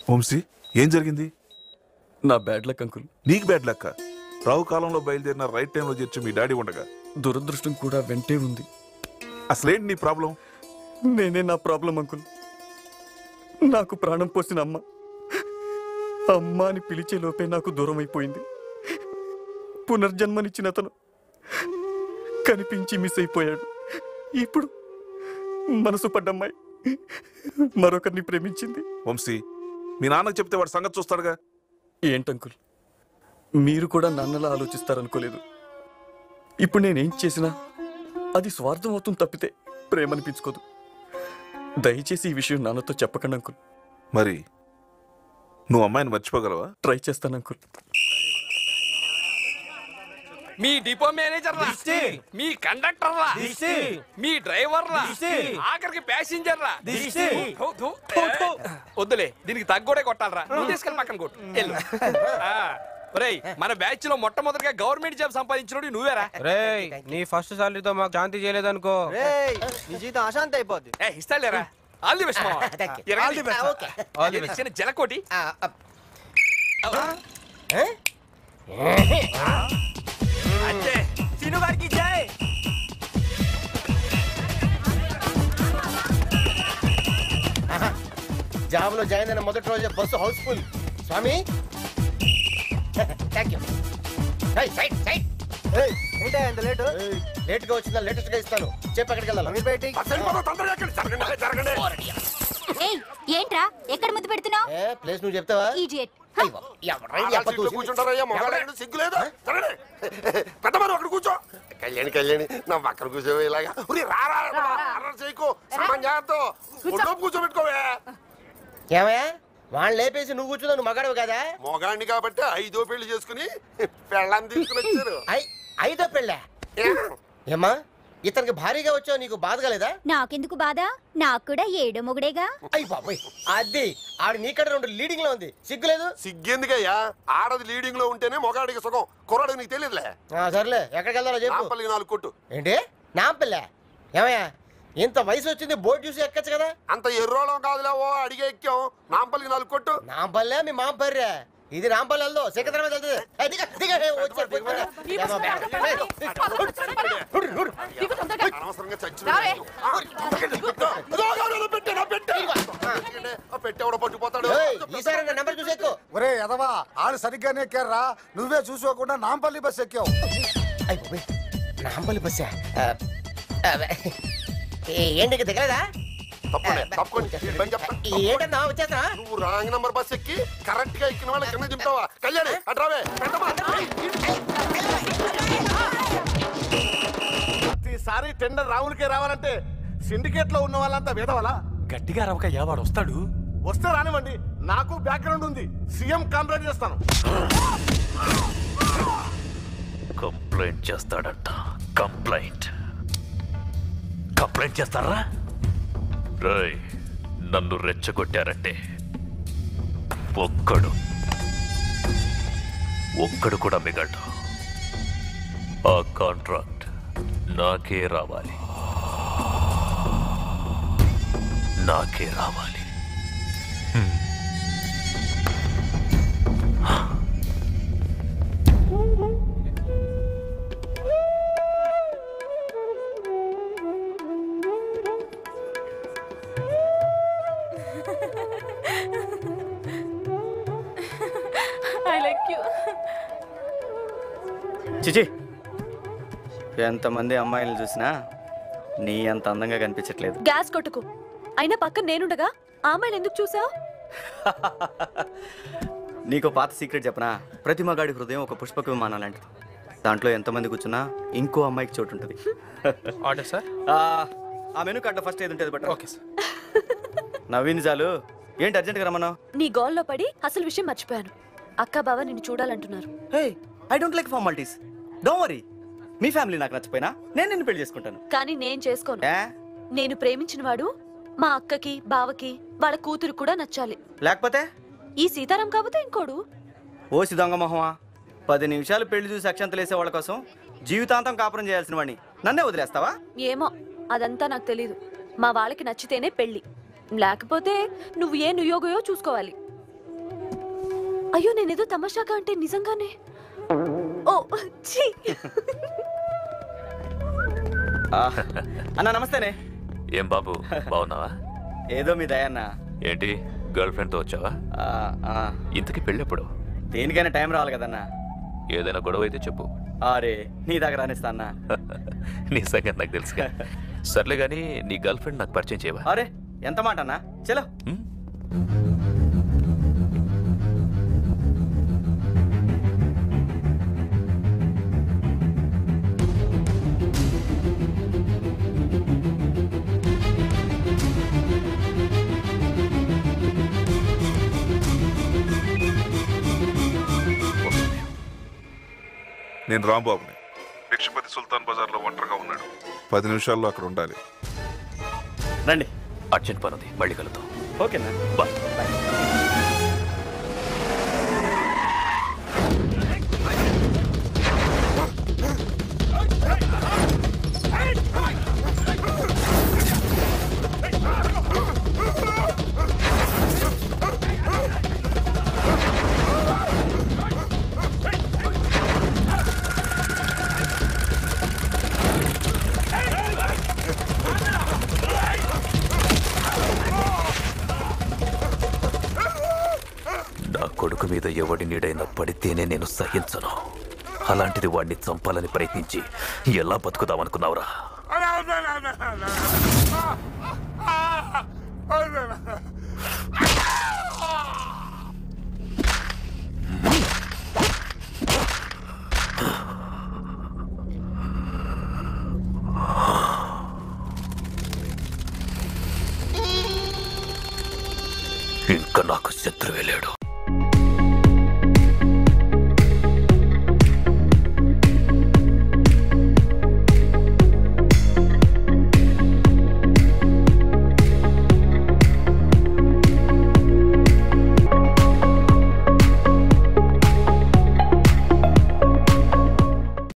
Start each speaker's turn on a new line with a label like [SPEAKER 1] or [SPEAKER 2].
[SPEAKER 1] వంశీ ఏం జరిగింది
[SPEAKER 2] నా బ్యాడ్ లక్ అంకుల్
[SPEAKER 1] నీకు బ్యాడ్ లెక్క రావు కాలంలో బయలుదేరిన రైట్ టైంలో చేర్చి మీ డాడీ ఉండగా
[SPEAKER 2] దురదృష్టం కూడా వెంటే ఉంది
[SPEAKER 1] అసలేంటి నీ ప్రాబ్లం
[SPEAKER 2] నేనే నా ప్రాబ్లం అంకుల్ నాకు ప్రాణం పోసిన అమ్మ అమ్మ అని పిలిచే లోపే నాకు దూరం అయిపోయింది పునర్జన్మనిచ్చిన అతను కనిపించి మిస్ అయిపోయాడు ఇప్పుడు మనసు పడ్డమ్మాయి మరొకరిని ప్రేమించింది
[SPEAKER 1] వంశీ మీ నాన్నకు చెప్తే వాడు సంగతి చూస్తాడుగా
[SPEAKER 2] ఏంటంకుల్ మీరు కూడా నాన్నలా ఆలోచిస్తారనుకోలేదు ఇప్పుడు నేనేం చేసినా అది స్వార్థం అవుతుంది తప్పితే ప్రేమ అనిపించుకోదు దయచేసి ఈ విషయం నాన్నతో చెప్పకండి అంకుల్
[SPEAKER 1] మరి నువ్వు అమ్మాయిని మర్చిపోగలవా
[SPEAKER 2] ట్రై చేస్తాను అంకుల్
[SPEAKER 3] మీ డిపో మేనేజర్ రా మీ కండక్టర్ రా మీ డ్రైవర్ రా ఆఖరికి ప్యాసింజర్ రా థు, థు, థు. వద్దులే దీనికి తగ్గోడే కొట్టాలరా నువ్వు తీసుకెళ్ళి పక్కన కొట్టు వెళ్ళు ఆ, ఒరేయ్ మన బ్యాచ్ లో మొట్టమొదటిగా గవర్నమెంట్ జాబ్ సంపాదించినోడు నువ్వేరా
[SPEAKER 4] రేయ్ నీ ఫస్ట్ సాలరీతో మాకు శాంతి చేయలేదనుకో
[SPEAKER 5] నీ జీవితం అశాంతి అయిపోద్ది
[SPEAKER 3] ఏ ఇస్తాలేరా ఆల్ ది బెస్ట్ మావా
[SPEAKER 5] Thank you.
[SPEAKER 3] ఎరగండి.
[SPEAKER 5] All the best, sir.
[SPEAKER 4] All the
[SPEAKER 3] ఇది చిన్న జలకోటి అంతే తిను గారికి జై
[SPEAKER 5] జాబ్ లో జాయిన్ అయిన మొదటి రోజే బస్సు హౌస్ఫుల్ స్వామి థ్యాంక్ యూ ఏంటా ఎంత లేట్ లేట్ గా వచ్చిందా లేటెస్ట్ గా ఇస్తాను చెప్పు ఎక్కడికి వెళ్ళాలి
[SPEAKER 6] ఏయ్ ఏంట్రా ఎక్కడ ముద్దు పెడుతున్నావు
[SPEAKER 5] ఏ ప్లేస్ నువ్వు చెప్తావా
[SPEAKER 6] ఈడియట్
[SPEAKER 5] అయ్యో, ఎవడ్రా ఈ అప్ప చూసి-
[SPEAKER 7] కూర్చుంటారయ్యా మొగాడు సిగ్గులేదు జరగండి పెద్దమని అక్కడ కూర్చో కళ్యాణి కళ్యాణి నా పక్కన కూర్చోవే ఇలాగా ఉరి రా రా రా, అర్ర చేయకు సామాన్ జాగ్రత్త ఒడ్లో కూర్చోబెట్టుకోవే
[SPEAKER 5] ఏమయ్యా వాళ్ళని లేపేసి నువ్వు కూర్చున్నా నువ్వు మగాడవు కదా
[SPEAKER 7] మొగాడిని కాబట్టి ఐదో పెళ్లి చేసుకుని పెళ్ళాన్ని తీసుకుని వచ్చారు
[SPEAKER 5] ఐ ఐదో పెళ్ళా ఏమ్మా ఇతనికి భారీగా వచ్చావు నీకు బాధ కలేదా
[SPEAKER 6] నాకెందుకు బాధ నాకు కూడా ఏడో మొగుడేగా
[SPEAKER 5] అయ్యి బాబాయ్ అది ఆడు నీకడ రెండు లీడింగ్ లో ఉంది సిగ్గులేదు
[SPEAKER 7] సిగ్గెందుకయ్యా ఆడది లీడింగ్ లో ఉంటేనే మొగాడికి సుఖం కుర్రాడికి నీకు తెలియదులే
[SPEAKER 5] ఆ, సర్లే ఎక్కడికి వెళ్దారో చెప్పు
[SPEAKER 7] నాంపల్లికి నాలుగు కొట్టు
[SPEAKER 5] ఏంటి నాంపల్లె ఏమయ్యా ఇంత వయసు వచ్చింది బోట్ చూసి ఎక్కచ్చు కదా
[SPEAKER 7] అంత ఎర్రోళం కాదులే ఓ అడిగే ఎక్కాం నాంపల్లికి నాలుగు కొట్టు
[SPEAKER 5] నాంపల్లె మీ మామ పర్రే ఇది రాంపల్లి వెళ్దో సికింద్ర మీద వెళ్తుంది ఏ, దిగ, దిగ, ఏ, వచ్చారు, వచ్చారు. ఏమో, బ్యాగ్. ఏయ్, హుడు, హుడు.
[SPEAKER 7] అనవసరంగా చచ్చిన పెట్టేవాడు పట్టుకుపోతాడు
[SPEAKER 5] ఏయ్, ఈసారి నా నెంబర్ చూసి ఎక్కువ
[SPEAKER 8] ఒరే ఎదవా ఆడు సరిగ్గానే ఎక్కారా నువ్వే చూసుకోకుండా నాంపల్లి బస్ ఎక్కావు
[SPEAKER 5] అయిపోయి నాంపల్లి బస్సా ఆ, ఆ, ఏ, ఏంటి ఇక దిగలేదా
[SPEAKER 7] తప్పండి తప్పండి ఇబ్బంది చెప్తా
[SPEAKER 5] ఏంటన్నా వచ్చేస్తా
[SPEAKER 7] నువ్వు రాంగ్ నంబర్ బస్ ఎక్కి కరెక్ట్ గా ఎక్కిన వాళ్ళ కింద దింపుతావా కళ్యాణి అట్రావే పెట్టమా
[SPEAKER 8] ప్రతిసారి టెండర్ రావులకే రావాలంటే సిండికేట్ లో ఉన్న వాళ్ళంతా వేదవాలా
[SPEAKER 3] గట్టిగా రవక వాడు వస్తాడు
[SPEAKER 8] వస్తే రానివ్వండి నాకు బ్యాక్గ్రౌండ్ ఉంది సీఎం కాంప్లైంట్ చేస్తాను
[SPEAKER 9] కంప్లైంట్ చేస్తాడంట కంప్లైంట్ కంప్లైంట్ చేస్తారా రై నన్ను రెచ్చగొట్టారంటే ఒక్కడు ఒక్కడు కూడా మిగలడు ఆ కాంట్రాక్ట్ నాకే రావాలి నాకే రావాలి
[SPEAKER 10] ఐ లైక్ యూ
[SPEAKER 2] చిచి ఎంతమంది అమ్మాయిలను చూసినా నీ అంత అందంగా కనిపించట్లేదు
[SPEAKER 10] గ్యాస్ కొట్టుకు అయినా పక్కన నేనుండగా ఆమెను ఎందుకు చూసావు
[SPEAKER 2] నీకు పాత సీక్రెట్ చెప్పనా ప్రతి మగాడి హృదయం ఒక పుష్పక విమానం లాంటిది దాంట్లో ఎంతమంది కూర్చున్నా ఇంకో అమ్మాయికి చోటు ఉంటుంది
[SPEAKER 4] ఆర్డర్ సార్
[SPEAKER 2] ఆ, ఆ మెనూ కార్డులో ఫస్ట్ ఏది ఉంటుంది బట్
[SPEAKER 4] ఓకే సార్
[SPEAKER 2] నవ్వింది చాలు ఏంటి అర్జెంట్గా రమ్మన్నావు
[SPEAKER 10] నీ గోల్లో పడి అసలు విషయం మర్చిపోయాను అక్క బావ నిన్ను చూడాలంటున్నారు
[SPEAKER 2] hey I don't like formalities don't worry మీ ఫ్యామిలీ నాకు నచ్చిపోయినా నేను నిన్ను పెళ్లి చేసుకుంటాను
[SPEAKER 10] కానీ నేను చేసుకోను
[SPEAKER 2] ఏ
[SPEAKER 10] నేను ప్రేమించిన వాడు మా అక్కకి బావకి వాళ్ళ కూతురు కూడా నచ్చాలి
[SPEAKER 2] లేకపోతే
[SPEAKER 10] ఈ సీతారాం కాకపోతే ఇంకోడు
[SPEAKER 2] ఓసి దొంగ మొహమా పది నిమిషాలు పెళ్లి చూసి అక్షంతలు వేసే వాళ్ళ కోసం జీవితాంతం కాపురం చేయాల్సిన వాడిని నన్నే వదిలేస్తావా
[SPEAKER 10] ఏమో అదంతా నాకు తెలీదు మా వాళ్ళకి నచ్చితేనే పెళ్లి లేకపోతే నువ్వు ఏ నుయోగయో చూసుకోవాలి అయ్యో నేనేదో తమాషాగా అంటే నిజంగానే ఓ ఛీ
[SPEAKER 2] అన్న నమస్తేనే
[SPEAKER 9] ఏం బాబు బాగున్నావా
[SPEAKER 2] ఏదో మీ దయన్న
[SPEAKER 9] ఏంటి గర్ల్ ఫ్రెండ్తో వచ్చావా ఇంతకి పెళ్ళెప్పుడు
[SPEAKER 2] దేనికైనా టైం రావాలి కదన్నా
[SPEAKER 9] ఏదైనా గొడవ అయితే చెప్పు
[SPEAKER 2] అరే నీ దగ్గర రానిస్తా అన్నా
[SPEAKER 9] నీ సంగతి నాకు తెలుసు సర్లే కానీ నీ గర్ల్ ఫ్రెండ్ నాకు పరిచయం చేయవా
[SPEAKER 2] అరే ఎంత మాట అన్నా చలో
[SPEAKER 9] ఉమ్?
[SPEAKER 1] నేను రాంబాబుని భిక్షపతి సుల్తాన్ బజార్లో ఒంటరిగా ఉన్నాడు పది నిమిషాల్లో అక్కడ ఉండాలి
[SPEAKER 2] రండి
[SPEAKER 9] అర్జెంట్ పనుంది మళ్ళీ కలుద్దాం
[SPEAKER 2] ఓకేనా
[SPEAKER 9] బాయ్ నా కొడుకు మీద ఎవడి నీడైనా పడితేనే నేను సహించను అలాంటిది వాడిని చంపాలని ప్రయత్నించి ఎలా బతుకుదామనుకున్నావురా ఇంకా నాకు శత్రువే లేడు